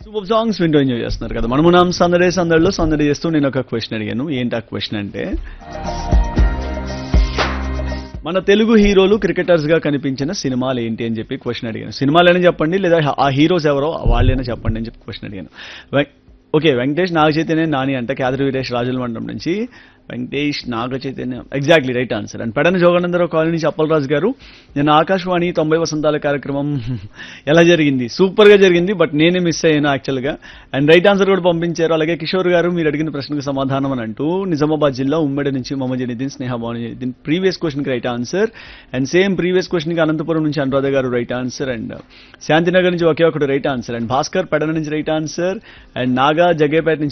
super songs వింటూ enjoy చేస్తున్నారు కదా మనము నామ్ సందడే సందడిలో సందడి చేస్తూ నేను ఒక క్వశ్చన్ అడిగాను ఏంటి ఆ క్వశ్చన్ అంటే మన తెలుగు హీరోలు క్రికెటర్స్ గా కనిపించిన సినిమాలు ఏంటి అని చెప్పి క్వశ్చన్ అడిగాను సినిమాలైనా చెప్పండి లేదా ఆ హీరోస్ ఎవరో వాళ్ళైనా చెప్పండి అని చెప్పి క్వశ్చన్ అడిగాను వె- ఓకే వెంకటేష్ నాగ చైతన్య నాని అంటే కేదరి వీరేష్ రాజుల మండలం నుంచి Venkatesh Naga Chaitanya exactly right answer and Pedana Joganandarao colony నుంచి అప్పలరాజు గారు నేను ఆకాశవాణి తొంభై వసంతాల కార్యక్రమం ఎలా జరిగింది సూపర్ గా జరిగింది బట్ నేనే మిస్ అయ్యాను యాక్చువల్ గా అండ్ రైట్ ఆన్సర్ కూడా పంపించారు అలాగే కిషోర్ గారు మీరు అడిగిన ప్రశ్నకు సమాధానం అని అంటూ నిజామాబాద్ జిల్లా ఉమ్మడి నుంచి మొహమ్మద్ జనీద్దీన్ స్నేహ భావన జనీద్దీన్ ప్రీవియస్ క్వశ్చన్ కి right answer and same previous question కి అనంతపురం నుంచి అనురాధ గారు రైట్ ఆన్సర్ అండ్ శాంతినగర్ నుంచి ఒకే ఒకటి right answer and Bhaskar Pedana నుంచి right answer and Naga Jaggayyapeta నుంచి